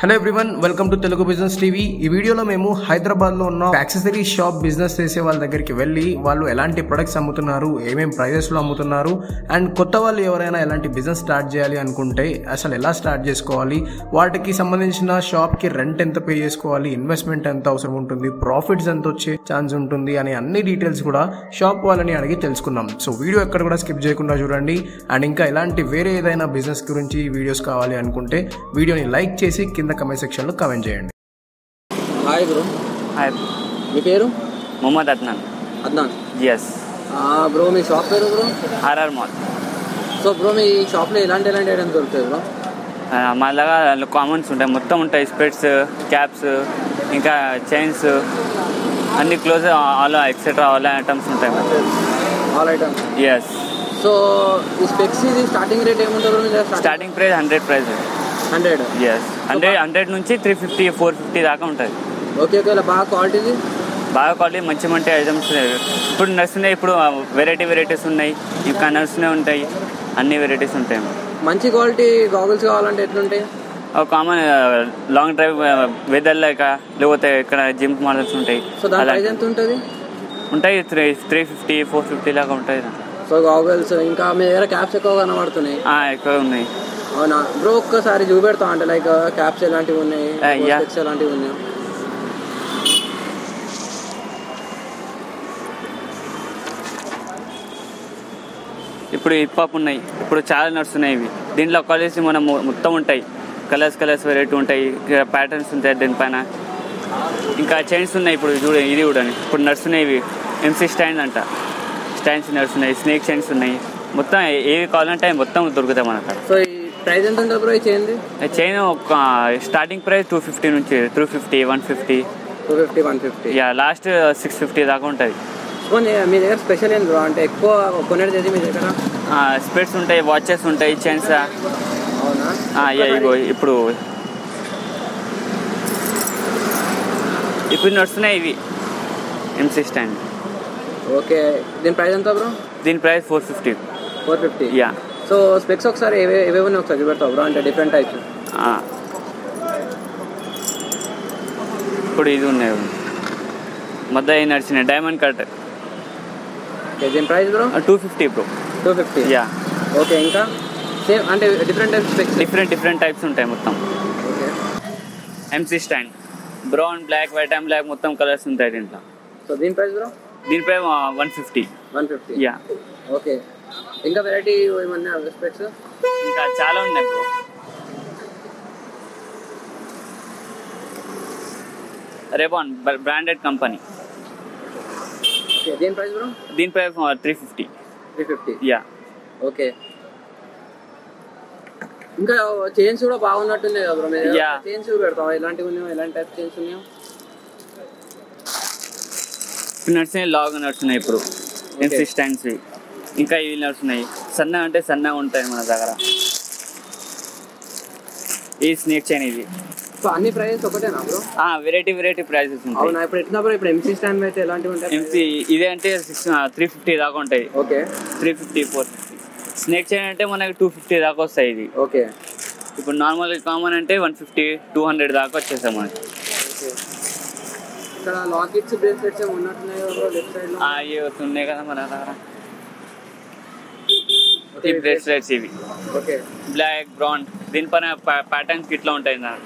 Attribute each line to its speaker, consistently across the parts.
Speaker 1: Hello everyone welcome to Telugu business TV ఈ వీడియోలో మేము హైదరాబాద్ లో ఉన్న యాక్సెసరీ షాప్ బిజినెస్ చేసే వాళ్ళ దగ్గరికి వెళ్ళి వాళ్ళు ఎలాంటి ప్రొడక్ట్స్ అమ్ముతున్నారు ఏమేం ప్రైజెస్ లో అమ్ముతున్నారు అండ్ కొత్త వాళ్ళు ఎవరైనా ఎలాంటి బిజినెస్ స్టార్ట్ చేయాలి అనుకుంటే అసలు ఎలా స్టార్ట్ చేసుకోవాలి వాటికి సంబంధించిన షాప్ కి రెంట్ ఎంత పే చేసుకోవాలి ఇన్వెస్ట్మెంట్ ఎంత అవసరం ఉంటుంది ప్రాఫిట్స్ ఎంత వచ్చే ఛాన్స్ ఉంటుంది అనే అన్ని డీటెయిల్స్ కూడా షాప్ వాళ్ళని అడిగి తెలుసుకున్నాం సో వీడియో ఎక్కడ కూడా స్కిప్ చేయకుండా చూడండి అండ్ ఇంకా ఎలాంటి వేరే ఏదైనా బిజినెస్ గురించి వీడియోస్ కావాలి అనుకుంటే వీడియోని లైక్ చేసి కింద కమెంట్ సెక్షన్లో కమెంట్ చేయండి
Speaker 2: హాయ్ బ్రో
Speaker 3: హాయ్
Speaker 2: మీ పేరు
Speaker 3: మొహమ్మద్ అద్నాన్
Speaker 2: అద్నాన్
Speaker 3: జిఎస్
Speaker 2: బ్రో మీ షాప్ పేరు bro
Speaker 3: RR mall
Speaker 2: so bro మీ షాప్లో ఎలాంటి ఎలాంటి ఐటమ్స్ దొరుకుతాయి బ్రో
Speaker 3: మా దగ్గర కామన్స్ ఉంటాయి మొత్తం ఉంటాయి స్పెట్స్ క్యాప్స్ ఇంకా చైన్స్ అన్ని clothes all etcetera all items ఉంటాయి
Speaker 2: ఆల్ ఐటమ్స్
Speaker 3: ఎస్
Speaker 2: సో ఈ స్పెక్స్ ఇది స్టార్టింగ్ రేట్ ఏముంటుంది బ్రో మీ దగ్గర
Speaker 3: starting price hundred price
Speaker 2: hundred
Speaker 3: yes hundred hundred నుంచి త్రీ ఫిఫ్టీ ఫోర్ ఫిఫ్టీ దాకా ఉంటుంది
Speaker 2: ఓకే ఓకే ఇలా బాగా క్వాలిటీది
Speaker 3: బాగా క్వాలిటీ మంచి మంచి ఐటమ్స్ ఇప్పుడు నడుస్తున్నాయి ఇప్పుడు వెరైటీ వెరైటీస్ ఉన్నాయి ఇంకా నడుస్తూనే ఉంటాయి అన్ని వెరైటీస్ ఉంటాయి
Speaker 2: మంచి క్వాలిటీ గాగుల్స్ కావాలంటే ఎట్లుంటాయి
Speaker 3: ఒక కామన్ లాంగ్ డ్రైవ్ వెదర్ లేక లేకపోతే ఇక్కడ జిమ్ మోడల్స్ ఉంటాయి
Speaker 2: సో దాని
Speaker 3: అలా
Speaker 2: ప్రైస్ ఎంత ఉంటుంది
Speaker 3: ఉంటాయి three three fifty four fifty లాగా ఉంటాయి
Speaker 2: సో గాగుల్స్ ఇంకా మీ దగ్గర క్యాప్స్ ఎక్కువ కనబడుతున్నాయి
Speaker 3: ఆ, ఎక్కువ ఉన్నాయి
Speaker 2: అవునా బ్రో ఒక్కసారి చూపెడతా అంటే లైక్ క్యాప్స్ ఎలాంటివి ఉన్నాయి
Speaker 3: ఆ, yeah.
Speaker 2: స్పెక్స్ ఎలాంటివి ఉన్నాయి
Speaker 3: ఇప్పుడు హిప్ హాప్ ఉన్నాయి ఇప్పుడు చాలా నడుస్తున్నాయి ఇవి దీంట్లో క్వాలిటీస్ మనం మొ- మొత్తం ఉంటాయి కలర్స్ కలర్స్ వెరైటీ ఉంటాయి ప్యాటర్న్స్ ఉంటాయి దీనిపైన ఇంకా చైన్స్ ఉన్నాయి ఇప్పుడు చూడ ఇది చూడండి ఇప్పుడు నడుస్తున్నాయి ఇవి ఎంసీ స్టాండ్ అంట స్టాండ్స్ నడుస్తున్నాయి స్నేక్ చైన్స్ ఉన్నాయి మొత్తం ఏవి కావాలంటే అవి మొత్తం దొరుకుతాయి మనకు
Speaker 2: సో ఈ ప్రైస్ ఎంత ఉంటుంది బ్రో ఈ చేయింది
Speaker 3: చైన్ ఒక స్టార్టింగ్ ప్రైస్ టూ ఫిఫ్టీ నుంచి two fifty one fifty
Speaker 2: two fifty one fifty
Speaker 3: yeah last six fifty దాకా ఉంటుంది
Speaker 2: సో నీ- మీ దగ్గర స్పెషల్ ఏంటి బ్రో అంటే ఎక్కువ కొనేది ఏది మీ దగ్గర
Speaker 3: స్పెట్స్ ఉంటాయి వాచెస్ ఉంటాయి చైన్స్
Speaker 2: అవునా
Speaker 3: ఇగో ఇప్పుడు ఇప్పుడు నడుస్తున్నాయి ఇవి ఎంసీ స్టాండ్
Speaker 2: ఓకే దీని ప్రైస్ ఎంత బ్రో
Speaker 3: దీని price four fifty
Speaker 2: four fifty
Speaker 3: yeah
Speaker 2: so specs ఒకసారి ఏవే ఏవేవి ఉన్నాయి ఒకసారి చూపెడతావు బ్రో అంటే డిఫరెంట్ టైప్స్
Speaker 3: ఇప్పుడు ఇది ఉన్నాయి మధ్య అవి నడిచినాయి డైమండ్ కట్
Speaker 2: ఓకే దీని price bro
Speaker 3: two fifty bro
Speaker 2: two fifty
Speaker 3: yeah
Speaker 2: okay ఇంకా సేమ్ అంటే different types specs
Speaker 3: different different types ఉంటాయి మొత్తం
Speaker 2: okay
Speaker 3: MC stand brown black white and black మొత్తం కలర్స్ ఉంటాయి దీంట్లో
Speaker 2: సో దీని ప్రైస్ బ్రో
Speaker 3: దీనిపై one fifty
Speaker 2: one fifty
Speaker 3: yeah
Speaker 2: okay ఇంకా వెరైటీ ఏమన్నా స్పెక్స్
Speaker 3: ఇంకా చాలా ఉన్నాయి bro Ray Ban branded company
Speaker 2: okay దీని ప్రైస్ బ్రో
Speaker 3: దీనిపై three fifty
Speaker 2: three fifty
Speaker 3: yeah
Speaker 2: okay ఇంకా చైన్స్ కూడా బాగున్నట్టున్నాయి కదా బ్రో మీరు
Speaker 3: Yeah.
Speaker 2: చైన్స్ పెడతాం ఎలాంటివి ఉన్నాయో ఎలాంటి టైప్ చైన్స్ ఉన్నాయో
Speaker 3: ఇప్పుడు నడుస్తున్నాయి లాగ్ నడుస్తున్నాయి ఇప్పుడు ఎంసీ స్టాండ్స్ ఇంకా ఇవి నడుస్తున్నాయి సన్న అంటే సన్నగా ఉంటాయి మన దగ్గర ఈ స్నేక్ చైన్ ఇది
Speaker 2: సో అన్ని ప్రైజెస్ ఒకటేనా బ్రో
Speaker 3: వెరైటీ వెరైటీ ప్రైసెస్ ఉంటాయి
Speaker 2: అవునా ఇప్పుడు ఎట్లా బ్రో ఇప్పుడు ఎంసీ స్టాండ్ అయితే ఎలాంటివి ఉంటాయి
Speaker 3: ఎంసీ ఇదే అంటే సిక్స్ త్రీ ఫిఫ్టీ దాకా ఉంటాయి
Speaker 2: okay
Speaker 3: three fifty four fifty snake chain అంటే మనకి టూ ఫిఫ్టీ దాకా వస్తాయి ఇది
Speaker 2: ఓకే
Speaker 3: ఇప్పుడు నార్మల్ కామన్ అంటే వన్ ఫిఫ్టీ టూ హండ్రెడ్ దాకా వచ్చేసాం మనకి
Speaker 2: ఓకే ఇక్కడ లాకెట్స్ బ్రేస్లెట్స్ ఏమి ఉన్నట్టున్నాయి బ్రో లెఫ్ట్ సైడ్ లో
Speaker 3: ఆ, ఇవి ఉన్నాయి కదా మన దగ్గర ఈ బ్రేస్లెట్స్ ఇవి
Speaker 2: ఓకే
Speaker 3: బ్లాక్ బ్రౌన్ దీనిపైన ప్యాటర్న్స్ ఇట్లా ఉంటాయి నా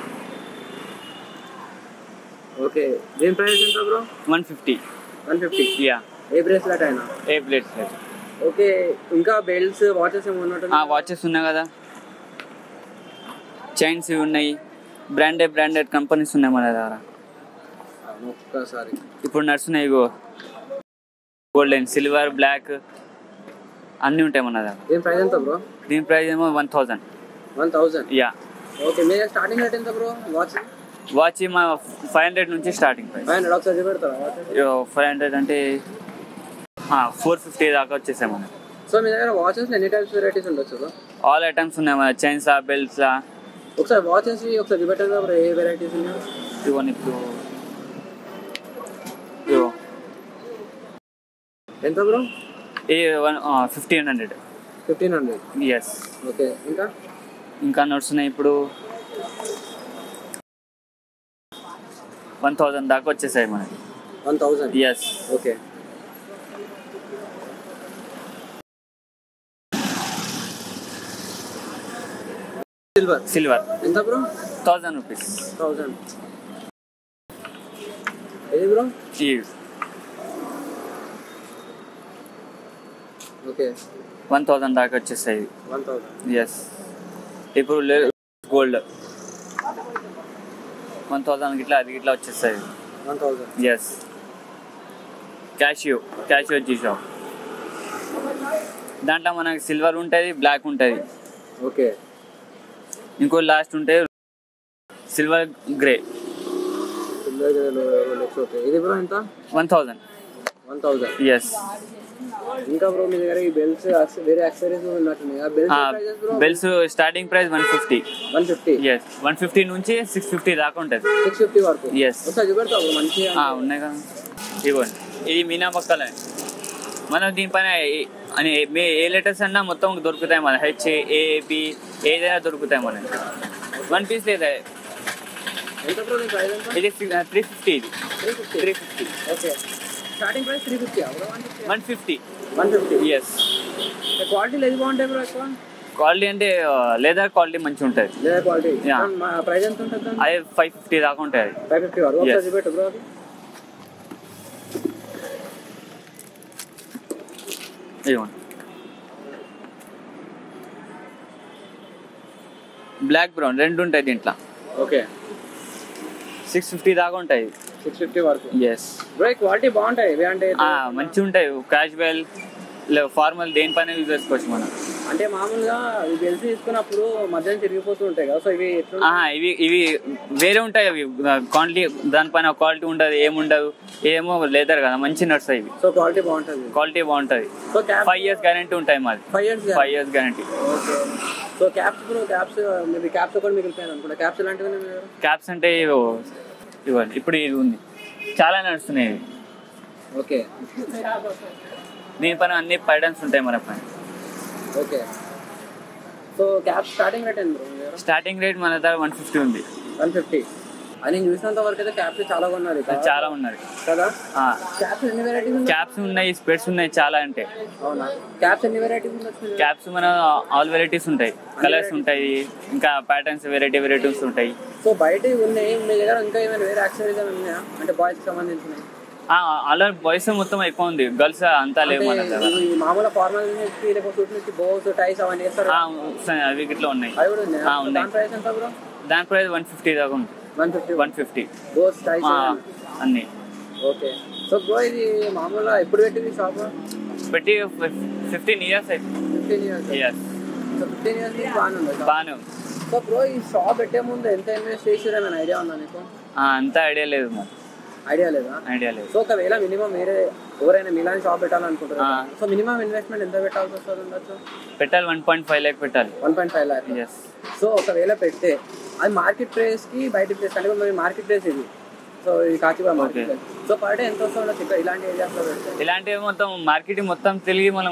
Speaker 2: ఓకే దీని ప్రైస్ ఎంత bro
Speaker 3: one fifty
Speaker 2: one fifty
Speaker 3: yeah
Speaker 2: ఏ బ్రేస్లెట్ అయినా
Speaker 3: ఏ బ్రేస్లెట్
Speaker 2: ఓకే ఇంకా బెల్ట్స్ వాచెస్ ఏమి ఉన్నట్టు
Speaker 3: వాచెస్ ఉన్నాయి కదా చైన్స్ ఇవి ఉన్నాయి బ్రాండెడ్ బ్రాండెడ్ కంపెనీస్ ఉన్నాయి మన దగ్గర
Speaker 2: ఒక్కసారి
Speaker 3: ఇప్పుడు నడుస్తున్నాయి ఇగో గోల్డెన్ సిల్వర్ బ్లాక్ అన్నీ ఉంటాయి మన దగ్గర
Speaker 2: దీని ప్రైస్ ఎంత బ్రో
Speaker 3: దీని ప్రైస్ ఏమో one thousand
Speaker 2: one thousand
Speaker 3: yeah
Speaker 2: okay మీ స్టార్టింగ్ రేట్ ఎంత బ్రో వాచ్
Speaker 3: వాచ్ మా ఫైవ్ హండ్రెడ్ నుంచి స్టార్టింగ్ ప్రైస్
Speaker 2: ఫైవ్ హండ్రెడ్ ఒకసారి చూపెడతారా వాచ్
Speaker 3: ఫైవ్ హండ్రెడ్ అంటే ఫోర్ ఫిఫ్టీ దాకా వచ్చేసాయి మనకి
Speaker 2: సో మీ దగ్గర వాచెస్ ఎన్ని టైప్స్ వెరైటీస్ ఉండొచ్చు బ్రో
Speaker 3: ఆల్ ఐటమ్స్ ఉన్నాయి మన చైన్స్ బెల్ట్స్
Speaker 2: ఒకసారి వాచెస్ ఒకసారి చూపెట్టండి బ్రో ఏ వెరైటీస్ ఉన్నాయో
Speaker 3: ఇవన్నీ ఇప్పుడు ఇగో
Speaker 2: ఎంత బ్రో
Speaker 3: ఈ one fifteen hundred
Speaker 2: fifteen hundred
Speaker 3: yes
Speaker 2: okay ఇంకా
Speaker 3: ఇంకా నడుస్తున్నాయి ఇప్పుడు వన్ థౌజండ్ దాకా వచ్చేసాయి మనకి
Speaker 2: one thousand
Speaker 3: yes
Speaker 2: okay silver
Speaker 3: silver
Speaker 2: ఎంత బ్రో
Speaker 3: థౌజండ్ రూపీస్
Speaker 2: థౌజండ్ ఏది బ్రో
Speaker 3: ఈ
Speaker 2: ఓకే
Speaker 3: వన్ థౌజండ్ దాకా వచ్చేసాయి
Speaker 2: వన్ థౌజండ్
Speaker 3: ఎస్ ఇప్పుడు గోల్డ్ వన్ థౌజండ్ ఇట్లా అది ఇట్లా వచ్చేస్తాయి
Speaker 2: one thousand
Speaker 3: yes Casio Casio G Shock దాంట్లో మనకి సిల్వర్ ఉంటుంది బ్లాక్ ఉంటుంది
Speaker 2: ఓకే
Speaker 3: ఇంకో లాస్ట్ ఉంటే silver grey
Speaker 2: silver Rolex okay ఇది బ్రో ఎంత
Speaker 3: one thousand
Speaker 2: one thousand
Speaker 3: yes
Speaker 2: ఇంకా బ్రో మీ దగ్గర ఈ బెల్ట్స్ వేరే యాక్సెసరీస్ ఉన్నట్టున్నాయి ఆ belts prices bro
Speaker 3: belts starting price one fifty
Speaker 2: one fifty
Speaker 3: yes one fifty నుంచి సిక్స్ ఫిఫ్టీ దాకా ఉంటుంది
Speaker 2: సిక్స్ ఫిఫ్టీ వరకు
Speaker 3: Yes.
Speaker 2: ఒకసారి చూపెడతావు బ్రో మంచిగా
Speaker 3: ఆ, ఉన్నాయి కదా ఇవ్వండి ఇది మీనా మొక్కలే మనం దీనిపైన ఏ- అని ఏ- మీ ఏ లెటర్స్ అన్నా మొత్తం దొరుకుతాయి మన హెచ్ ఏ బి ఏదైనా దొరుకుతాయి మనకి వన్ పీస్ లేదా
Speaker 2: ఎంత బ్రో మీ ప్రైస్ ఎంత
Speaker 3: ఇది త్రీ ఫిఫ్టీ ఇది
Speaker 2: three fifty
Speaker 3: three fifty
Speaker 2: okay starting price three fifty bro one fifty
Speaker 3: one fifty
Speaker 2: one fifty
Speaker 3: yes
Speaker 2: క్వాలిటీలు ఏది బాగుంటాయి బ్రో ఎక్కువ
Speaker 3: క్వాలిటీ అంటే లెదర్ క్వాలిటీ మంచిగా ఉంటుంది
Speaker 2: లేదా క్వాలిటీ
Speaker 3: Yeah.
Speaker 2: ప్రైస్ ఎంత ఉంటుంది
Speaker 3: అదే ఫైవ్ ఫిఫ్టీ దాకా ఉంటుంది అది
Speaker 2: ఫైవ్ ఫిఫ్టీ వరకు ఒకసారి
Speaker 3: Yes.
Speaker 2: చూపెట్టు బ్రో అది
Speaker 3: ఇవ్వండి బ్లాక్ బ్రౌన్ రెండు ఉంటాయి దీంట్లో
Speaker 2: ఓకే
Speaker 3: సిక్స్ ఫిఫ్టీ దాకా ఉంటాయి
Speaker 2: సిక్స్ ఫిఫ్టీ వరకు
Speaker 3: ఎస్
Speaker 2: బ్రో క్వాలిటీ బాగుంటాయి ఇవి అంటే
Speaker 3: మంచిగా ఉంటాయి క్యాజువల్ ఫార్మల్ దేనిపైన యూజ్ చేసుకోవచ్చు మనం
Speaker 2: అంటే మామూలుగా ఇవి బెల్స్ తీసుకున్నప్పుడు మధ్యాహ్నం తిరిగిపోతూ ఉంటాయి కదా సో ఇవి ఎట్లా
Speaker 3: ఆహా, ఇవి ఇవి వేరే ఉంటాయి అవి క్వాలిటీ దానిపైన క్వాలిటీ ఉండదు ఏముండదు ఏమో లేదర్ కదా మంచి నడుస్తాయి ఇవి
Speaker 2: సో క్వాలిటీ బాగుంటుంది
Speaker 3: క్వాలిటీ బాగుంటుంది
Speaker 2: so cap
Speaker 3: five years guarantee ఉంటాయి మాది
Speaker 2: five years
Speaker 3: five years guarantee
Speaker 2: okay so caps bro caps మీరు క్యాప్స్ కూడా మిగిలిపోయాను అనుకుంటా క్యాప్స్ ఎలాంటివి ఉన్నాయి మీ దగ్గర
Speaker 3: క్యాప్స్ అంటే ఇవి- ఇవ్వండి ఇప్పుడు ఇది ఉంది చాలా నడుస్తున్నాయి ఇవి
Speaker 2: ఓకే
Speaker 3: దీనిపైన అన్ని పైడన్స్ ఉంటాయి మన పైన
Speaker 2: okay so cap starting rate ఎంత బ్రో మీ దగ్గర
Speaker 3: స్టార్టింగ్ రేట్ మన దగ్గర వన్ ఫిఫ్టీ ఉంది
Speaker 2: వన్ ఫిఫ్టీ అని నేను చూసినంత వరకు అయితే క్యాప్స్ చాలా కొన్నారు
Speaker 3: అది చాలా ఉన్నది
Speaker 2: కదా క్యాప్స్ ఎన్ని వెరైటీస్ ఉన్నాయి
Speaker 3: క్యాప్స్ ఉన్నాయి స్పెట్స్ ఉన్నాయి చాలా అంటే
Speaker 2: అవునా క్యాప్స్ ఎన్ని వెరైటీస్ ఉండొచ్చు
Speaker 3: క్యాప్స్ మన ఆల్ వెరైటీస్ ఉంటాయి కలర్స్ ఉంటాయి ఇంకా ప్యాటర్న్స్ వెరైటీ వెరైటీస్ ఉంటాయి
Speaker 2: సో బయట ఉన్నాయి మీ దగ్గర ఇంకా ఏమైనా వేరే యాక్సెసరీస్ ఏమైనా ఉన్నాయా అంటే బాయ్స్ కి సంబంధించినవి
Speaker 3: అలా బాయ్స్ మొత్తం ఎక్కువ ఉంది గర్ల్స్ అంతా లేవు మన దగ్గర
Speaker 2: అంటే ఈ మామూలు ఫార్మల్ నుంచి లేకపోతే సూట్ నుంచి బోస్ టైస్ అవన్నీ వేస్తారు
Speaker 3: ఆ, స- అవి ఇట్లా ఉన్నాయి
Speaker 2: అవి కూడా ఉన్నాయా
Speaker 3: ఆ, ఉన్నాయి.
Speaker 2: దాని ప్రైస్ ఎంత బ్రో
Speaker 3: దాని ప్రైస్ వన్ ఫిఫ్టీ దాకా ఉంది
Speaker 2: one fifty
Speaker 3: one fifty
Speaker 2: bows ties
Speaker 3: అన్ని
Speaker 2: ఓకే సో బ్రో ఇది మామూలుగా ఎప్పుడు పెట్టింది షాప్
Speaker 3: పెట్టి ఫిఫ్టీన్ ఇయర్స్ అయితే
Speaker 2: fifteen years
Speaker 3: years
Speaker 2: so fifteen years నుంచి బాగానే ఉంది shop.
Speaker 3: బాగానే ఉంది
Speaker 2: సో బ్రో ఈ షాప్ పెట్టే ముందు ఎంత ఇన్వెస్ట్ చేసారు ఏమైనా ఐడియా ఉందా నీకు
Speaker 3: ఆ, అంత ఐడియా లేదు మరి
Speaker 2: ఐడియా లేదా
Speaker 3: ఐడియా లేదు
Speaker 2: సో ఒకవేళ మినిమం వేరే ఎవరైనా మీలాంటి షాప్ పెట్టాలనుకుంటారు
Speaker 3: ఆ.
Speaker 2: సో మినిమం ఇన్వెస్ట్మెంట్ ఎంత పెట్టాల్సి వస్తుంది ఉండొచ్చు
Speaker 3: పెట్టాలి వన్ పాయింట్ ఫైవ్ ల్యాక్ పెట్టాలి
Speaker 2: one point five lakh
Speaker 3: yes
Speaker 2: so ఒకవేళ పెడితే అది మార్కెట్ ప్రైస్ కి బయట ప్రైస్ అంటే మరి మార్కెట్ ప్రైస్ ఇది సో ఇది Kacheguda market
Speaker 3: Okay.
Speaker 2: Price so per day ఎంత వస్తుంది ఇక్కడ ఇలాంటి ఏరియాస్ లో పెడితే
Speaker 3: ఇలాంటివి మొత్తం మార్కెటింగ్ మొత్తం తిరిగి మనం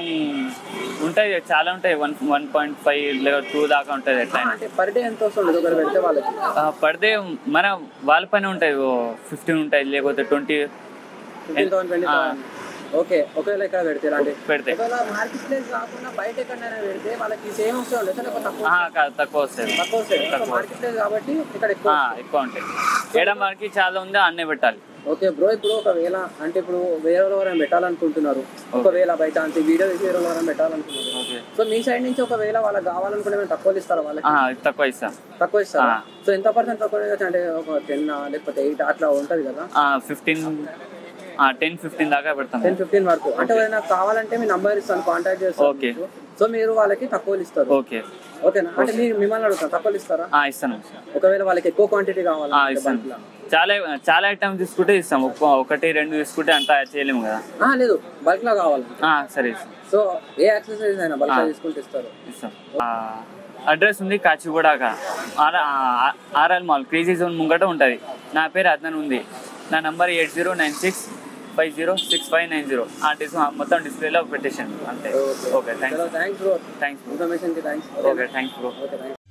Speaker 3: ఉంటాయి చాలా ఉంటాయి వన్ వన్ పాయింట్ ఫైవ్ లేదా టూ దాకా ఉంటుంది ఎట్లా అయినా.
Speaker 2: అంటే పర్ డే ఎంత వస్తుంది ఒకరు పెడితే వాళ్ళకి
Speaker 3: ఆ, పడితే మన వాళ్ళ పైన ఉంటాయి ఫిఫ్టీన్ ఉంటాయి లేకపోతే ట్వంటీ
Speaker 2: ఫిఫ్టీన్ థౌసండ్ ట్వంటీ
Speaker 3: ఆ.
Speaker 2: థౌసండ్ ఓకే ఒకవేళ ఇక్కడ పెడితే ఇలాంటి
Speaker 3: పెడితే
Speaker 2: ఒకవేళ మార్కెట్ ప్లేస్ కాకుండా బయట ఎక్కడైనా పెడితే వాళ్ళకి సేమ్ వస్తుంది ఉండదు లేకపోతే తక్కువ
Speaker 3: ఆహా, కాదు, తక్కువ వస్తాయి
Speaker 2: తక్కువ వస్తాయి సో మార్కెట్ ప్లేస్ కాబట్టి ఇక్కడ ఎక్కువ
Speaker 3: ఆ, ఎక్కువ ఉంటాయి ఏడ మనకి చాలా ఉంది అన్నే పెట్టాలి
Speaker 2: ఓకే బ్రో ఇప్పుడు ఒకవేళ అంటే ఇప్పుడు వేరే వాళ్ళు ఎవరైనా పెట్టాలనుకుంటున్నారు ఒకవేళ బై ఛాన్స్ వీడియో తీసి వేరే వాళ్ళు ఎవరైనా పెట్టాలనుకుంటున్నారు
Speaker 3: ఓకే
Speaker 2: సో మీ సైడ్ నుంచి ఒకవేళ వాళ్ళకి కావాలనుకుంటే మేము తక్కువ ఇస్తారా వాళ్ళకి
Speaker 3: ఆ, తక్కువ ఇస్తాం
Speaker 2: తక్కువ ఇస్తారా
Speaker 3: ఆ.
Speaker 2: సో ఎంత పర్సెంట్ తక్కువ ఇవ్వచ్చు? అంటే ఒక టెన్ లేకపోతే ఎయిట్ అట్లా ఉంటది కదా
Speaker 3: ఫిఫ్టీన్ టెన్ ఫిఫ్టీన్ దాకా పెడతాం
Speaker 2: టెన్ ఫిఫ్టీన్ వరకు అంటే ఎవరైనా కావాలంటే మీ నంబర్ ఇస్తాను కాంటాక్ట్ చేస్తాను
Speaker 3: ఓకే.
Speaker 2: మీకు. సో మీరు వాళ్ళకి తక్కువ ఇస్తారు
Speaker 3: ఓకే
Speaker 2: ఓకేనా అంటే మీరు మిమ్మల్ని అడుగుతాను తక్కువ ఇస్తారా
Speaker 3: ఆ, ఇస్తాను
Speaker 2: ఒకవేళ వాళ్ళకి ఎక్కువ క్వాంటిటీ
Speaker 3: ఆ,
Speaker 2: కావాలి
Speaker 3: ఇస్తాను చాలా చాలా ఐటమ్ తీసుకుంటే ఇస్తాం ఒక్క- ఒకటి రెండు తీసుకుంటే అంతా చేయలేము కదా
Speaker 2: లేదు బల్క్ లో కావాలి
Speaker 3: ఆ, సరే ఇస్తాం
Speaker 2: సో ఏ ఎక్సర్సైజ్ అయినా బల్క్
Speaker 3: ఆ.
Speaker 2: తీసుకుంటే ఇస్తారు
Speaker 3: ఇస్తాం అడ్రస్ ఉంది కాచిగూడక R RL mall crazy zone ముంగట ఉంటుంది నా పేరు అదనన్ ఉంది నా number eight zero nine six five zero six five nine zero ఆ డిస్ మొత్తం డిస్ప్లేలో పెట్టేసాను అంతే okay thanks
Speaker 2: thanks bro
Speaker 3: thanks
Speaker 2: information కి thanks
Speaker 3: okay thanks bro
Speaker 2: okay thanks